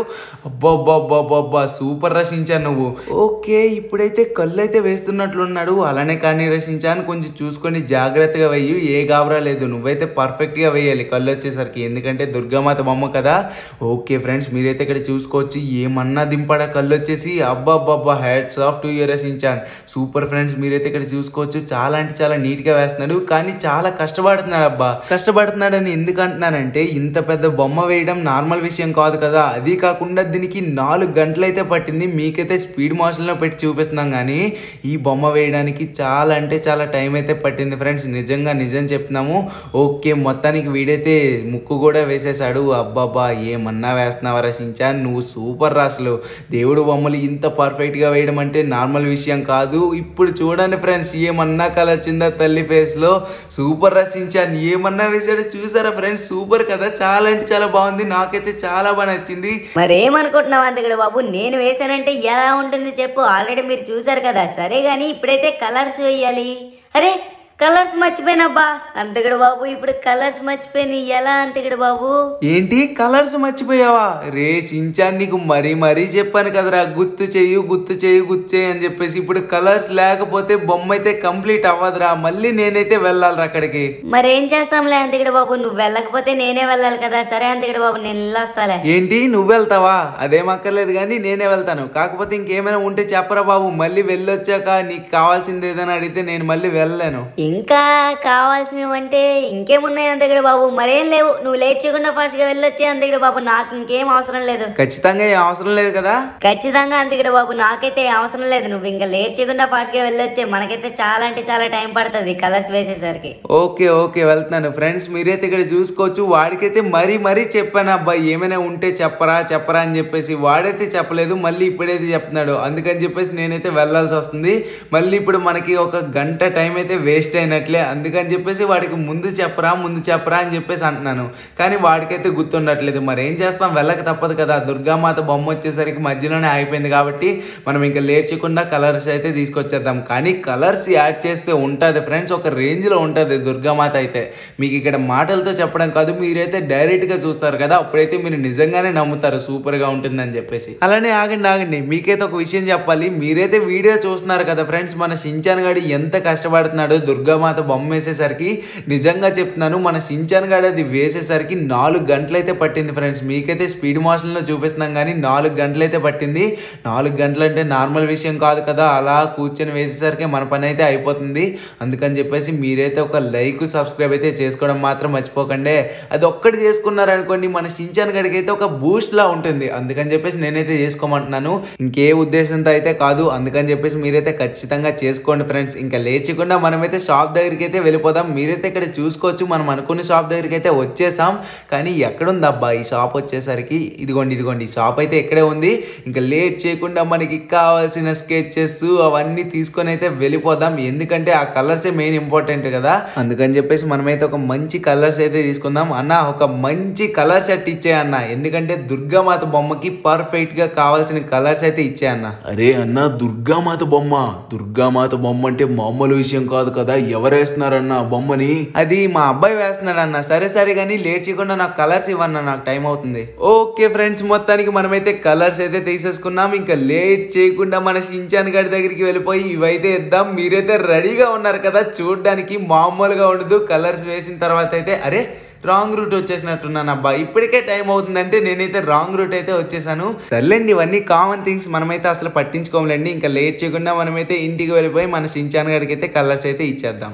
అబ్బా సూపర్ రసించాను నువ్వు ఓకే ఇప్పుడైతే కళ్ళు అయితే వేస్తున్నట్లున్నాడు అలానే కానీ రసించాను కొంచెం చూసుకొని జాగ్రత్తగా వెయ్యి ఏ గాబరా లేదు నువ్వైతే పర్ఫెక్ట్ గా వేయాలి కళ్ళు వచ్చేసరికి ఎందుకంటే దుర్గామాత బొమ్మ కదా ఓకే ఫ్రెండ్స్ మీరైతే ఇక్కడ చూసుకోవచ్చు ఏమన్నా దింపడా కళ్ళు వచ్చేసి అబ్బా అబ్బా హ్యాట్స్ ఆఫ్ టు ఇయర్ రసించాను సూపర్ ఫ్రెండ్స్ మీరైతే ఇక్కడ చూసుకోవచ్చు చాలా అంటే చాలా నీట్ గా వేస్తున్నాడు కానీ చాలా కష్టపడుతున్నాడు అబ్బా కష్టపడుతున్నాడని ఎందుకు అంటున్నానంటే ఇంత పెద్ద బొమ్మ వేయడం నార్మల్ విషయం కాదు కదా అది కాకుండా దీనికి నాలుగు గంటలైతే పట్టింది మీకైతే స్పీడ్ మోషన్లో పెట్టి చూపిస్తున్నాం కానీ ఈ బొమ్మ వేయడానికి చాలా అంటే చాలా టైం అయితే పట్టింది ఫ్రెండ్స్ నిజంగా నిజం చెప్తున్నాము ఓకే మొత్తానికి వీడైతే ముక్కు కూడా వేసేసాడు అబ్బాబ్బా ఏమన్నా వేస్తున్నావా రసించా నువ్వు సూపర్ రా అసలు దేవుడు బొమ్మలు ఇంత పర్ఫెక్ట్గా వేయడం అంటే నార్మల్ విషయం కాదు ఇప్పుడు చూడండి ఫ్రెండ్స్ ఏమన్నా కల వచ్చిందా తల్లి ఫేస్లో సూపర్ రసించాను ఏమన్నా వేసాడో చూసారా ఫ్రెండ్స్ సూపర్ కదా చాలా అంటే చాలా బాగుంది నాకైతే చాలా బాగా నచ్చింది మరేమనుకుంటున్నావు అంతకుడు బాబు నేను వేసానంటే ఎలా ఉంటుంది చెప్పు ఆల్రెడీ మీరు చూసారు కదా సరే కానీ ఇప్పుడైతే కలర్స్ వేయాలి అరే కలర్స్ మర్చిపోయినబ్బా అంతకుడు బాబు ఇప్పుడు కలర్స్ మర్చిపోయినాయి ఎలా అంతకుడు బాబు ఏంటి కలర్స్ మర్చిపోయావా రే సించాన్ నీకు మరీ మరీ చెప్పాను కదరా గుర్తు చెయ్యు గుర్తు చెయ్యు గుర్తు చెయ్యి అని చెప్పేసి ఇప్పుడు కలర్స్ లేకపోతే బొమ్మ అయితే కంప్లీట్ అవ్వదురా మళ్ళీ నేనైతే వెళ్ళాలిరా అక్కడికి మరేం చేస్తాంలే అంతకుడు బాబు నువ్వు వెళ్ళకపోతే నేనే వెళ్ళాలి కదా సరే అంతకుడు బాబు నేను వెళ్ళొస్తాలే ఏంటి నువ్వు వెళ్తావా అదేం అక్కర్లేదు కానీ నేనే వెళ్తాను కాకపోతే ఇంకేమైనా ఉంటే చెప్పరా బాబు మళ్ళీ వెళ్ళొచ్చాక నీకు కావాల్సింది ఏదైనా అడిగితే నేను మళ్ళీ వెళ్ళలేను ఇంకా కావాల్సినవి అంటే ఇంకేమున్నాయి అంతకుడు బాబు మరేం లేవు నువ్వు లేట్ చేయకుండా ఫాస్ట్గా వెళ్ళొచ్చే అంతకుడు బాబు నాకు ఇంకేం అవసరం లేదు ఖచ్చితంగా ఏం అవసరం లేదు కదా ఖచ్చితంగా అంతకుడు బాబు నాకైతే అవసరం లేదు నువ్వు ఇంకా లేట్ చేయకుండా ఫాస్ట్గా వెళ్ళొచ్చే మనకైతే చాలా అంటే చాలా టైం పడుతుంది కలర్స్ వేసేసరికి ఓకే ఓకే వెళ్తున్నాను ఫ్రెండ్స్ మీరైతే ఇక్కడ చూసుకోవచ్చు వాడికైతే మరీ మరీ చెప్పాను అబ్బాయి ఏమైనా ఉంటే చెప్పరా చెప్పరా అని చెప్పేసి వాడైతే చెప్పలేదు మళ్ళీ ఇప్పుడైతే చెప్తున్నాడు అందుకని చెప్పేసి నేనైతే వెళ్ళాల్సి వస్తుంది మళ్ళీ ఇప్పుడు మనకి ఒక గంట టైం అయితే వేస్ట్ అయినట్లే అందుకని చెప్పేసి వాడికి ముందు చెప్పరా ముందు చెప్పరా అని చెప్పేసి అంటున్నాను కానీ వాడికైతే గుర్తుండట్లేదు మరి ఏం చేస్తాం వెళ్ళక తప్పదు కదా దుర్గామాత బొమ్మ వచ్చేసరికి మధ్యలోనే అయిపోయింది కాబట్టి మనం ఇంకా లేచకుండా కలర్స్ అయితే తీసుకొచ్చేద్దాం కానీ కలర్స్ యాడ్ చేస్తే ఉంటుంది ఫ్రెండ్స్ ఒక రేంజ్లో ఉంటుంది దుర్గామాత అయితే మీకు ఇక్కడ మాటలతో చెప్పడం కాదు మీరైతే డైరెక్ట్గా చూస్తారు కదా అప్పుడైతే మీరు నిజంగానే నమ్ముతారు సూపర్గా ఉంటుందని చెప్పేసి అలానే ఆగండి ఆగండి మీకైతే ఒక విషయం చెప్పాలి మీరైతే వీడియో చూస్తున్నారు కదా ఫ్రెండ్స్ మన సించాన్ గాడి ఎంత కష్టపడుతున్నాడో దుర్గామాత బొమ్మ వేసేసరికి నిజంగా చెప్తున్నాను మన సించాన్ గాడి అది వేసేసరికి నాలుగు గంటలైతే పట్టింది ఫ్రెండ్స్ మీకైతే స్పీడ్ మోషన్లో చూపిస్తున్నాం కానీ నాలుగు గంటలైతే పట్టింది నాలుగు గంటలు అంటే నార్మల్ విషయం కాదు కదా అలా కూర్చొని వేసేసరికి మన పని అయితే అయిపోతుంది అందుకని చెప్పేసి మీరైతే ఒక లైక్ సబ్స్క్రైబ్ అయితే చేసుకోవడం మాత్రం మర్చిపోకండి అది ఒక్కటి చేసుకున్నారనుకోండి మన సించాన్ గడికి అయితే ఒక బూస్ట్ లా ఉంటుంది అందుకని చెప్పేసి నేనైతే చేసుకోమంటున్నాను ఇంకే ఉద్దేశంతో అయితే కాదు అందుకని చెప్పేసి మీరైతే ఖచ్చితంగా చేసుకోండి ఫ్రెండ్స్ ఇంకా లేచకుండా మనమైతే షాప్ దగ్గరికి అయితే వెళ్ళిపోదాం మీరైతే ఇక్కడ చూసుకోవచ్చు మనం అనుకున్న షాప్ దగ్గరికి అయితే వచ్చేసాం కానీ ఎక్కడుంది అబ్బా ఈ షాప్ వచ్చేసరికి ఇదిగోండి ఇదిగోండి ఈ షాప్ అయితే ఇక్కడే ఉంది ఇంకా లేట్ చేయకుండా మనకి కావాల్సిన స్కెచెస్ అవన్నీ తీసుకొని అయితే వెళ్ళిపోదాం ఎందుకంటే ఆ కలర్సే మెయిన్ ఇంపార్టెంట్ కదా అందుకని చెప్పేసి మనమైతే ఒక మంచి కలర్స్ అయితే తీసుకుందాం అన్న ఒక మంచి కలర్ సెట్ ఇచ్చే అన్న ఎందుకంటే దుర్గామాత బొమ్మకి పర్ఫెక్ట్ గా కావాల్సిన కలర్స్ అయితే ఇచ్చే అన్న అరే అన్న దుర్గామాత బొమ్మ దుర్గామాత బొమ్మ అంటే మామూలు విషయం కాదు కదా ఎవరేస్తున్నారన్న ఆ బొమ్మని అది మా అబ్బాయి వేస్తున్నాడు అన్న సరే సరే కానీ లేట్ చేయకుండా నాకు కలర్స్ ఇవ్వన్న నాకు టైం అవుతుంది ఓకే ఫ్రెండ్స్ మొత్తానికి మనమైతే కలర్స్ అయితే తీసేసుకున్నాం ఇంకా లేట్ చేయకుండా మన షించాన్ గడి దగ్గరికి వెళ్ళిపోయి ఇవైతే ఇద్దాం మీరైతే రెడీగా ఉన్నారు కదా చూడడానికి మామూలుగా ఉండదు కలర్స్ వేసిన తర్వాత అయితే అరే రాంగ్ రూట్ వచ్చేసినట్టున్నాను అబ్బా ఇప్పటికే టైం అవుతుందంటే నేనైతే రాంగ్ రూట్ అయితే వచ్చేసాను సర్లేండి ఇవన్నీ కామన్ థింగ్స్ మనమైతే అసలు పట్టించుకోములేండి ఇంకా లేట్ చేయకుండా మనమైతే ఇంటికి వెళ్ళిపోయి మన షించాన్ గడికి అయితే కలర్స్ అయితే ఇచ్చేద్దాం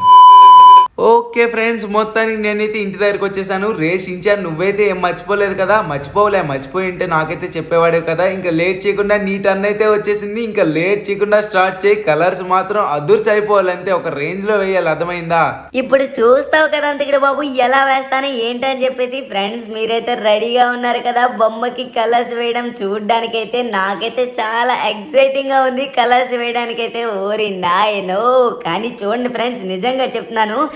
ఓకే ఫ్రెండ్స్ మొత్తానికి నేనైతే ఇంటి దగ్గరికి వచ్చేసాను రే షించాన్ నువ్వైతే ఏం మర్చిపోలేదు కదా మర్చిపోలే మర్చిపోయి ఉంటే నాకైతే చెప్పేవాడే కదా ఇంకా లేట్ చేయకుండా నీ టర్న్ అయితే వచ్చేసింది ఇంకా లేట్ చేయకుండా స్టార్ట్ చేయి కలర్స్ మాత్రం అదుర్స్ అయిపోవాలి అంతే ఒక రేంజ్ లో వేయాలి అర్థమైందా ఇప్పుడు చూస్తావు కదా అంతకుడు బాబు ఎలా వేస్తాను ఏంటని చెప్పేసి ఫ్రెండ్స్ మీరైతే రెడీగా ఉన్నారు కదా బొమ్మకి కలర్స్ వేయడం చూడడానికైతే నాకైతే చాలా ఎక్సైటింగ్ గా ఉంది కలర్స్ వేయడానికైతే ఓరి నాయనో కానీ చూడండి ఫ్రెండ్స్ నిజంగా చెప్తున్నాను కలర్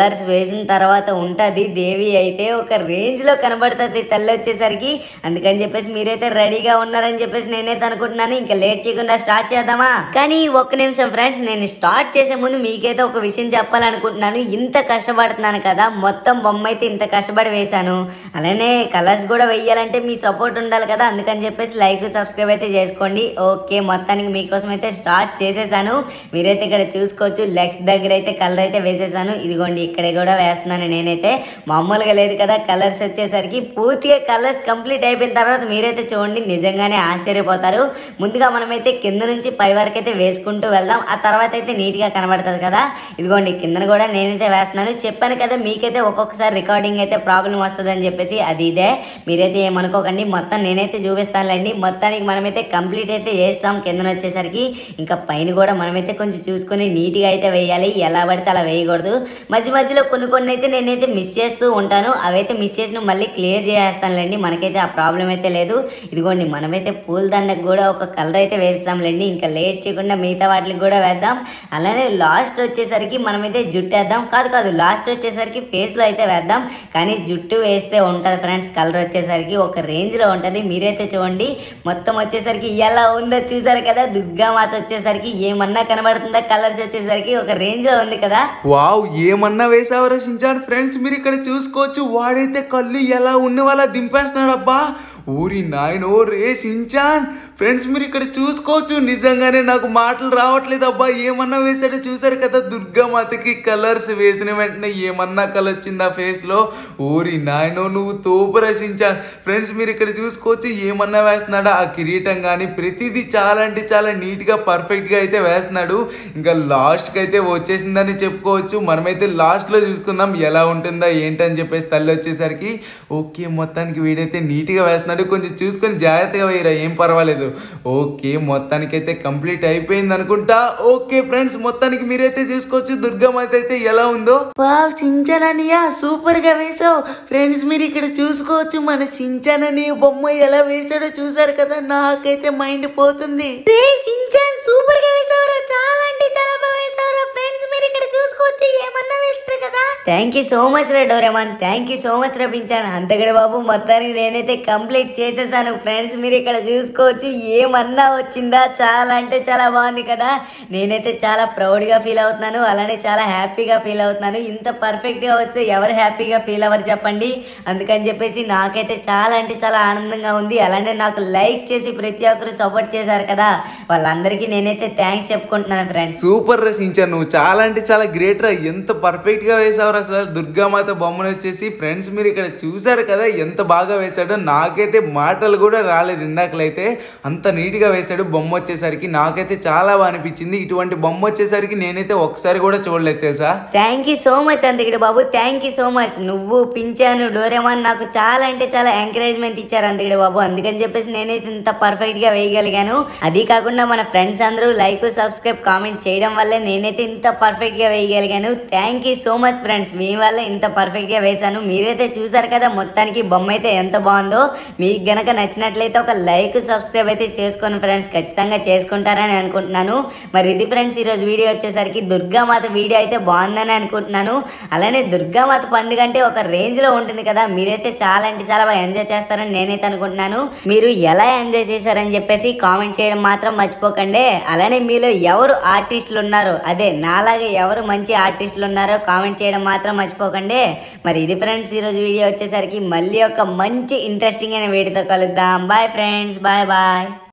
కలర్స్ వేసిన తర్వాత ఉంటుంది దేవి అయితే ఒక రేంజ్ లో కనబడుతుంది తెల్ల వచ్చేసరికి అందుకని చెప్పేసి మీరైతే రెడీగా ఉన్నారని చెప్పేసి నేనైతే అనుకుంటున్నాను ఇంకా లేట్ చేయకుండా స్టార్ట్ చేద్దామా కానీ ఒక్క నిమిషం ఫ్రెండ్స్ నేను స్టార్ట్ చేసే ముందు మీకైతే ఒక విషయం చెప్పాలనుకుంటున్నాను ఇంత కష్టపడుతున్నాను కదా మొత్తం బొమ్మ అయితే ఇంత కష్టపడి వేశాను అలానే కలర్స్ కూడా వెయ్యాలంటే మీ సపోర్ట్ ఉండాలి కదా అందుకని చెప్పేసి లైక్ సబ్స్క్రైబ్ అయితే చేసుకోండి ఓకే మొత్తానికి మీకోసం అయితే స్టార్ట్ చేసేసాను మీరైతే ఇక్కడ చూసుకోవచ్చు లెగ్స్ దగ్గర అయితే కలర్ అయితే వేసేసాను ఇదిగోండి ఇక్కడ కూడా వేస్తున్నాను నేనైతే మామూలుగా లేదు కదా కలర్స్ వచ్చేసరికి పూర్తిగా కలర్స్ కంప్లీట్ అయిపోయిన తర్వాత మీరైతే చూడండి నిజంగానే ఆశ్చర్యపోతారు ముందుగా మనమైతే కింద నుంచి పై వరకు అయితే వేసుకుంటూ వెళ్దాం ఆ తర్వాత అయితే నీట్గా కనబడుతుంది కదా ఇదిగోండి కిందన కూడా నేనైతే వేస్తున్నాను చెప్పాను కదా మీకైతే ఒక్కొక్కసారి రికార్డింగ్ అయితే ప్రాబ్లం వస్తుందని చెప్పేసి అది ఇదే మీరైతే ఏమనుకోకండి మొత్తం నేనైతే చూపిస్తానులేండి మొత్తానికి మనమైతే కంప్లీట్ అయితే చేస్తాం కిందన వచ్చేసరికి ఇంకా పైన కూడా మనమైతే కొంచెం చూసుకొని నీట్గా అయితే వేయాలి ఎలా పడితే అలా వేయకూడదు మధ్య మధ్యలో కొన్ని కొన్ని అయితే నేనైతే మిస్ చేస్తూ ఉంటాను అవైతే మిస్ చేసిన మళ్ళీ క్లియర్ చేసేస్తానులేండి మనకైతే ఆ ప్రాబ్లం అయితే లేదు ఇదిగోండి మనమైతే పూల దండకు కూడా ఒక కలర్ అయితే వేస్తాంలేండి ఇంకా లేట్ చేయకుండా మిగతా వాటికి కూడా వేద్దాం అలానే లాస్ట్ వచ్చేసరికి మనమైతే జుట్టు వేద్దాం కాదు కాదు లాస్ట్ వచ్చేసరికి ఫేస్లో అయితే వేద్దాం కానీ జుట్టు వేస్తే ఉంటుంది ఫ్రెండ్స్ కలర్ వచ్చేసరికి ఒక రేంజ్లో ఉంటుంది మీరైతే చూడండి మొత్తం వచ్చేసరికి ఎలా ఉందో చూసారు కదా దుర్గామాత వచ్చేసరికి ఏమన్నా కనబడుతుందా కలర్స్ వచ్చేసరికి ఒక రేంజ్లో ఉంది కదా వావ్ ఏమన్నా వేసావరా షించాన్ ఫ్రెండ్స్ మీరు ఇక్కడ చూసుకోవచ్చు వాడైతే కళ్ళు ఎలా ఉన్న వాళ్ళ దింపేస్తున్నాడు అబ్బా ఊరి నాయనో రే షించాన్ ఫ్రెండ్స్ మీరు ఇక్కడ చూసుకోవచ్చు నిజంగానే నాకు మాటలు రావట్లేదు అబ్బా ఏమన్నా వేసాడో చూసారు కదా దుర్గామాతకి కలర్స్ వేసిన వెంటనే ఏమన్నా కలర్ వచ్చింది ఆ ఫేస్లో ఊరి నాయనో నువ్వు తోపు రచించాను ఫ్రెండ్స్ మీరు ఇక్కడ చూసుకోవచ్చు ఏమన్నా వేస్తున్నాడా ఆ కిరీటం కానీ ప్రతిదీ చాలా అంటే చాలా నీట్గా పర్ఫెక్ట్గా అయితే వేస్తున్నాడు ఇంకా లాస్ట్కి అయితే వచ్చేసిందని చెప్పుకోవచ్చు మనమైతే లాస్ట్లో చూసుకుందాం ఎలా ఉంటుందా ఏంటని చెప్పేసి తల్లి వచ్చేసరికి ఓకే మొత్తానికి వీడైతే నీట్గా వేస్తున్నాడు కొంచెం చూసుకొని జాగ్రత్తగా వేయరా ఏం పర్వాలేదు ఓకే మొత్తానికి అయితే కంప్లీట్ అయిపోయింది అనుకుంటా ఓకే ఫ్రెండ్స్ మొత్తానికి మీరైతే చూసుకోవచ్చు దుర్గామాత అయితే ఎలా ఉందో వావ్ సించననియా సూపర్ గా వేసావు ఫ్రెండ్స్ మీరు ఇక్కడ చూసుకోవచ్చు మన సించనని బొమ్మ ఎలా వేసాడో చూసారు కదా నాకైతే మైండ్ పోతుంది రే సించాన్ సూపర్ గా వేసావురా చాలా అంటే చాలా బాగా వేసావురా ఫ్రెండ్స్ మీరు ఇక్కడ చూసుకోవచ్చు ఏమన్నా వేస్తారు కదా థ్యాంక్ యూ సో మచ్ రా Doraemon thank you so much రపించాను అంతగడి బాబు మొత్తానికి నేనైతే కంప్లీట్ చేసేసాను ఫ్రెండ్స్ మీరు ఇక్కడ చూసుకోవచ్చు ఏమన్నా వచ్చిందా చాలా అంటే చాలా బాగుంది కదా నేనైతే చాలా ప్రౌడ్గా ఫీల్ అవుతున్నాను అలానే చాలా హ్యాపీగా ఫీల్ అవుతున్నాను ఇంత పర్ఫెక్ట్గా వస్తే ఎవరు హ్యాపీగా ఫీల్ అవ్వరు చెప్పండి అందుకని చెప్పేసి నాకైతే చాలా అంటే చాలా ఆనందంగా ఉంది అలానే నాకు లైక్ చేసి ప్రతి ఒక్కరు సపోర్ట్ చేశారు కదా వాళ్ళందరికీ నేనైతే థ్యాంక్స్ చెప్పుకుంటున్నాను ఫ్రెండ్స్ సూపర్ రసించాను నువ్వు చాలా అంటే చాలా గ్రేట్ రా ఎంత పర్ఫెక్ట్ గా వేసావు అసలు దుర్గామాత బొమ్మను వచ్చేసి ఫ్రెండ్స్ మీరు ఇక్కడ చూసారు కదా ఎంత బాగా వేశాడో నాకైతే మాటలు కూడా రాలేదు ఇందాకలైతే అంత నీట్ గా వేశాడు బొమ్మ వచ్చేసరికి నాకైతే చాలా బాగా అనిపించింది ఇటువంటి బొమ్మ వచ్చేసరికి నేనైతే ఒకసారి కూడా చూడలేదు తెలుసా థ్యాంక్ యూ సో మచ్ అందుకడి బాబు థ్యాంక్ యూ సో మచ్ నువ్వు పించాను డోరేమాన్ నాకు చాలా అంటే చాలా ఎంకరేజ్మెంట్ ఇచ్చారు అందుకడి బాబు అందుకని చెప్పేసి నేనైతే ఇంత పర్ఫెక్ట్ గా వేయగలిగాను అది కాకుండా మన ఫ్రెండ్స్ అందరూ లైక్ సబ్స్క్రైబ్ కామెంట్ చేయడం వల్లే నేనైతే ఇంత పర్ఫెక్ట్ గా వేయగలిగాను thank you so much friends మీ వల్ల ఇంత పర్ఫెక్ట్ గా వేశాను మీరైతే చూసారు కదా మొత్తానికి బొమ్మ అయితే ఎంత బాగుందో మీకు గనక నచ్చినట్లయితే ఒక లైక్ సబ్స్క్రైబ్ అయితే చేసుకోండి ఫ్రెండ్స్ ఖచ్చితంగా చేసుకుంటారని అనుకుంటున్నాను మరి ఇది ఫ్రెండ్స్ ఈరోజు వీడియో వచ్చేసరికి దుర్గామాత వీడియో అయితే బాగుందని అనుకుంటున్నాను అలానే దుర్గామాత పండుగ అంటే ఒక రేంజ్ లో ఉంటుంది కదా మీరైతే చాలా అంటే చాలా బాగా ఎంజాయ్ చేస్తారని నేనైతే అనుకుంటున్నాను మీరు ఎలా ఎంజాయ్ చేశారని చెప్పేసి కామెంట్ చేయడం మాత్రం మర్చిపోకండి అలానే మీలో ఎవరు ఆర్టిస్టులు ఉన్నారో అదే నాలాగే ఎవరు మంచి ఆర్టిస్టులు ఉన్నారో కామెంట్ చేయడం మాత్రం మర్చిపోకండి మరి ఇది ఫ్రెండ్స్ ఈరోజు వీడియో వచ్చేసరికి మళ్ళీ ఒక మంచి ఇంట్రెస్టింగ్ అయిన వీడియోతో కలుద్దాం బాయ్ ఫ్రెండ్స్ బాయ్ బాయ్